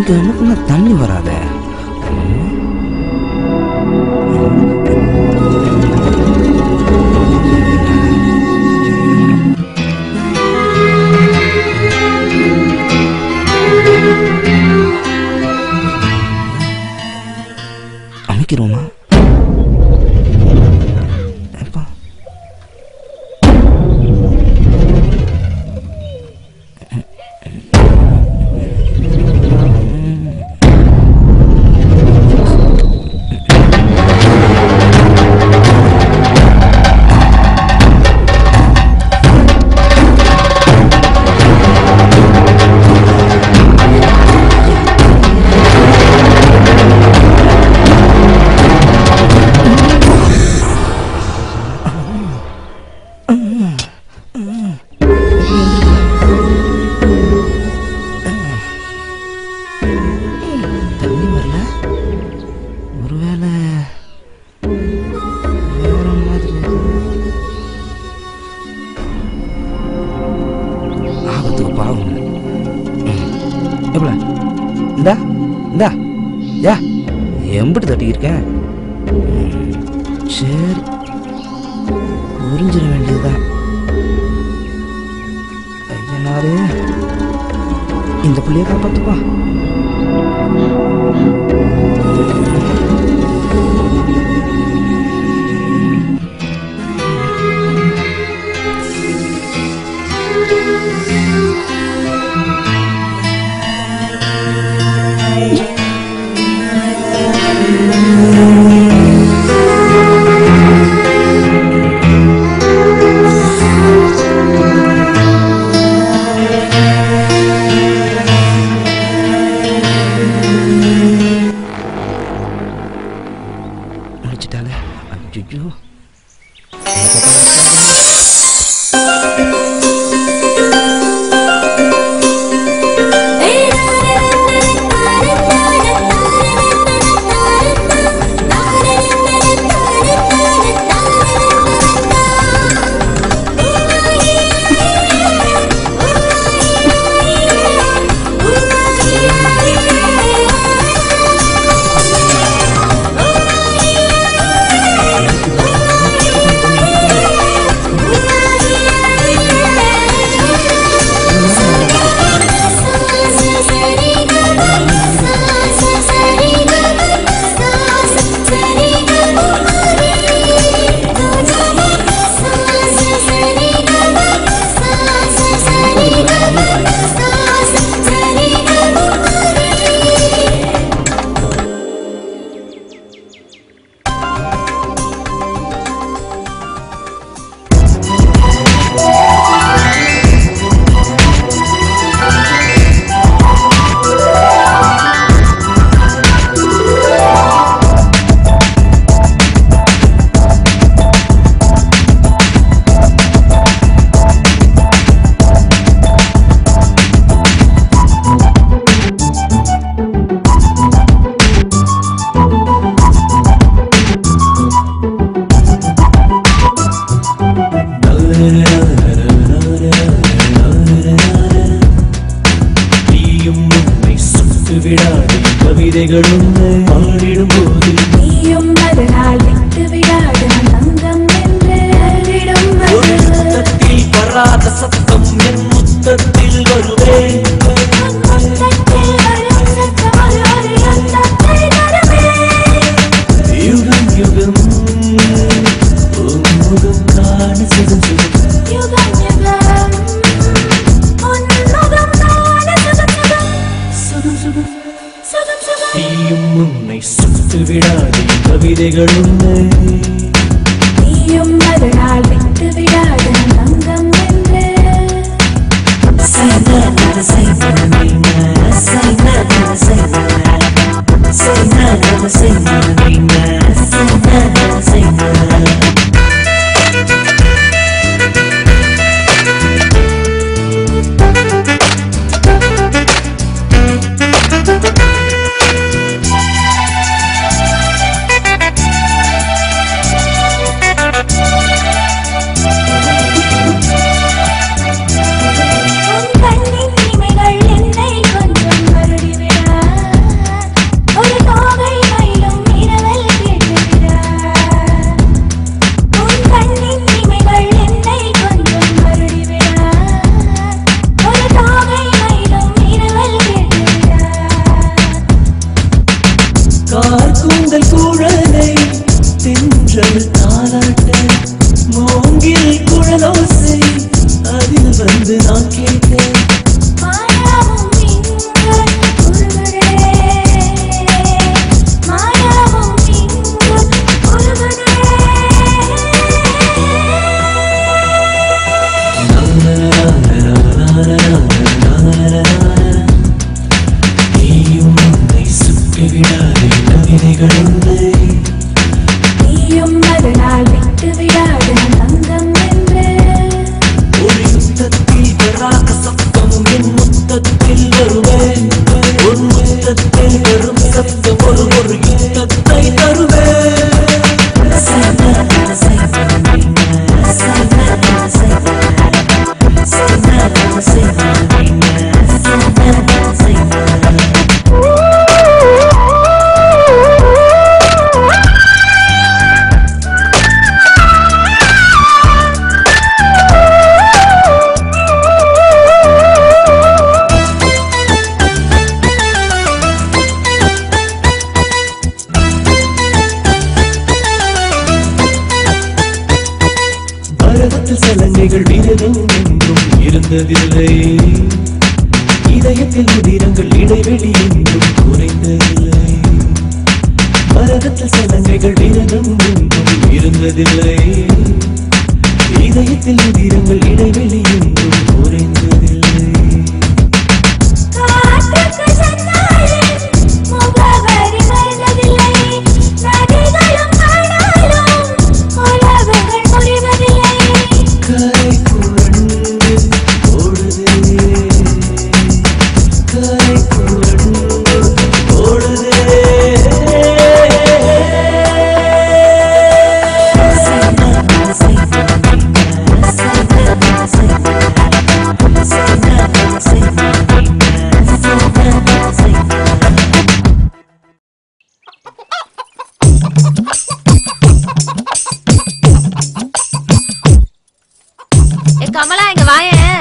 இந்த அமுக்குன்னா தண்ணி வராத அமைக்கிறோமா எப்பா தண்ணி வரல ஒருவேளை வேற மாதிரி ஆபத்துக்கு பாவம் எப்பல இந்தா இந்தா யா எம்பிட்டு தட்டியிருக்கேன் ம், சரி உறிஞ்சிட வேண்டியதுதான் ஐயனாரு இந்த பிள்ளைய காப்பாத்துப்பா முடிச்சிட்டாலே அஜ்ஜோ நீயும் உன்னை சுட்டு விடாதே கவிதைகள் உன்னை பாடிடும் போது நீயும் மறுநாள் விட்டு விடாத தங்கம் என்று அள்ளிடும் ஒரு மது. முத்தத்தில் வராத சத்தம் என் முத்தத்தில் வருவே முத்தத்தில் வரும் சத்தம் ஒரு ஒரு அந்தத்தை தருமே. யுகம் யுகம் உன் முகம் காண சுகம் சுகம் யுகம் யுகம் உன் முகம் காண சுகம் சுகம். சுகம் சுகம் சுகம் சுகம் நீயும் உன்னை சுட்டு விடாதே கவிதைகள் உன்னை நீயும் மறுநாள் விட்டு விடாத தங்கம் என்று உன் கண்ணின் இமைகள் என்னை கொஞ்சம் வருடிவிட கூந்தல் சூழலை தென்றல் தாளாட்ட மூங்கில் குழலோசை அதில் வந்து நான் கேட்டேன் மாயாவும் இங்கு உருகுதே மாயாவும் இங்கு உருகுதே நீயும் உன்னை சுற்றி விடாதே கவிதைகள் உன்னை நீயும் அதனால் விட்டு விடாத தங்கம் என்று ஒரு யுத்தத்தில் வராத சத்தம் என் முத்தத்தில் வருவேன் ஒரு முத்தத்தில் வரும் சத்தம் ஒரு ஒரு யுத்தத்தை தருவேன் பரதத்தில் சலங்கைகள் விரதம் என்றும் இருந்ததில்லை இதயத்தில் உதிரங்கள் இடைவெளி என்றும் குறைந்ததில்லை பரதத்தில் சலங்கைகள் விரதம் என்றும் இருந்ததில்லை இதயத்தில் உதிரங்கள் இடைவெளி என்றும் குறைந்ததில்லை காற்றுக்கு சென்றாலே முகவரி மறைந்ததில்லை நதிகளும் ஆனாலும் உலகங்கள் முடிவதில்லை கரை புரண்டு ஓடுதே கரை புரண்டு ஓடுதே ஏ கமலா இங்க வாயேன்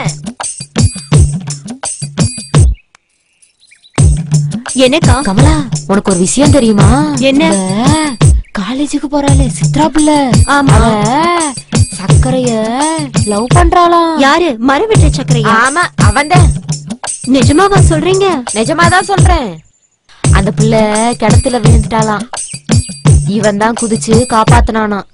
என்னக்கா கமலா உனக்கு ஒரு விஷயம் தெரியுமா என்ன? காலேஜுக்கு போறாளே சித்ரா புள்ள ஆமா. அவ சக்கரைய லவ் பண்றாளாம் யாரு மரவிட்ட சக்கரையா ஆமா அவன்தான் நிஜமாவா சொல்றீங்க நிஜமாதான் சொல்றேன் அந்த புள்ள கிணத்துல விழுந்துட்டாளாம் இவன் தான் குதிச்சு காப்பாத்தினானாம்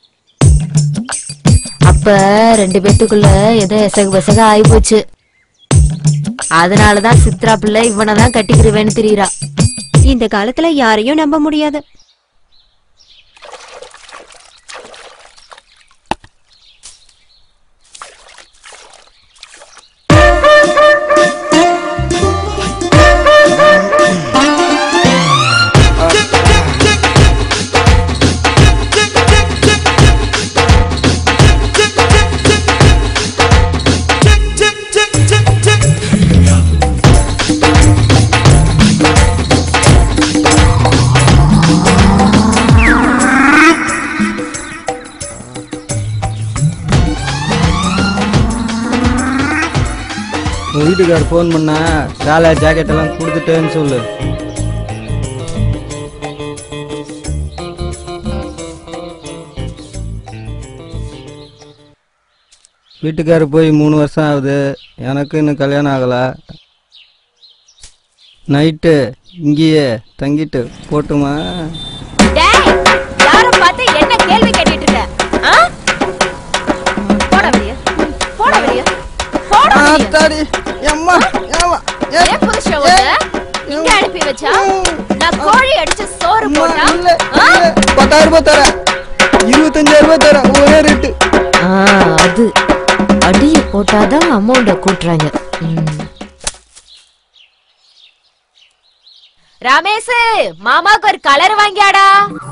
அப்ப ரெண்டு பேத்துக்குள்ள ஏதோ எசகு பெசக ஆகி போச்சு அதனாலதான் சித்ரா பிள்ளை இவனை தான் கட்டிக்கிருவேன்னு தெரியுறா இந்த காலத்துல யாரையும் நம்ப முடியாது உன் வீட்டுக்கார் ஃபோன் பண்ணா சேலை ஜாக்கெட் எல்லாம் கொடுத்துட்டேன்னு சொல்லு வீட்டுக்காரு போய் மூணு வருஷம் ஆகுது எனக்கு இன்னும் கல்யாணம் ஆகலை நைட்டு இங்கேயே தங்கிட்டு போட்டுமா டேய் யார பார்த்து என்ன கேள்வி கேட்டுட்டு இருக்க ஆ? போடா வெளிய போடா வெளிய போடா வெளிய ஆத்தாடி, எம்மா, ஏம்மா, ஏ, ஏன் புருஷன் உன்னை இங்க அனுப்பி வச்சா நான் கோழி அடிச்சு சோறு அம்மா, போட்டா இல்ல, ஆ? இல்ல, பத்தாயிரம் ரூபாய் தரேன் இருபத்தஞ்சாயிரம் ரூபாய் தரேன் ஒரே ரேட்டு ஆ, அது அடிய போட்டாதான் அமௌண்ட கூட்டுறாங்க ரமேஷ் மாமாக்கு ஒரு கலர் வாங்கியாடா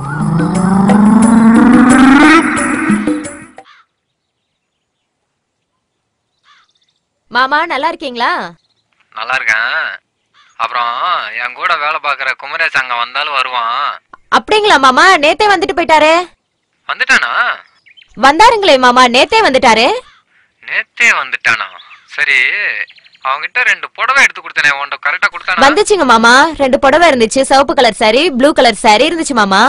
மாமா நல்லா இருக்கீங்களா நல்லா இருக்கேன் அப்புறம் என் கூட வேலை பார்க்குற குமரேஷ் அங்க வந்தாலும் வருவான் அப்படிங்களா மாமா நேத்தே வந்துட்டு போயிட்டாரே வந்துட்டானா வந்தாருங்களே மாமா நேத்தே வந்துட்டாரே நேத்தே வந்துட்டானா சரி அவன்கிட்ட ரெண்டு புடவை எடுத்து கொடுத்தனே உன்கிட்ட கரெக்டா கொடுத்தானா வந்துச்சுங்க மாமா ரெண்டு புடவை இருந்துச்சு சிவப்பு colour saree blue colour saree இருந்துச்சு மாமா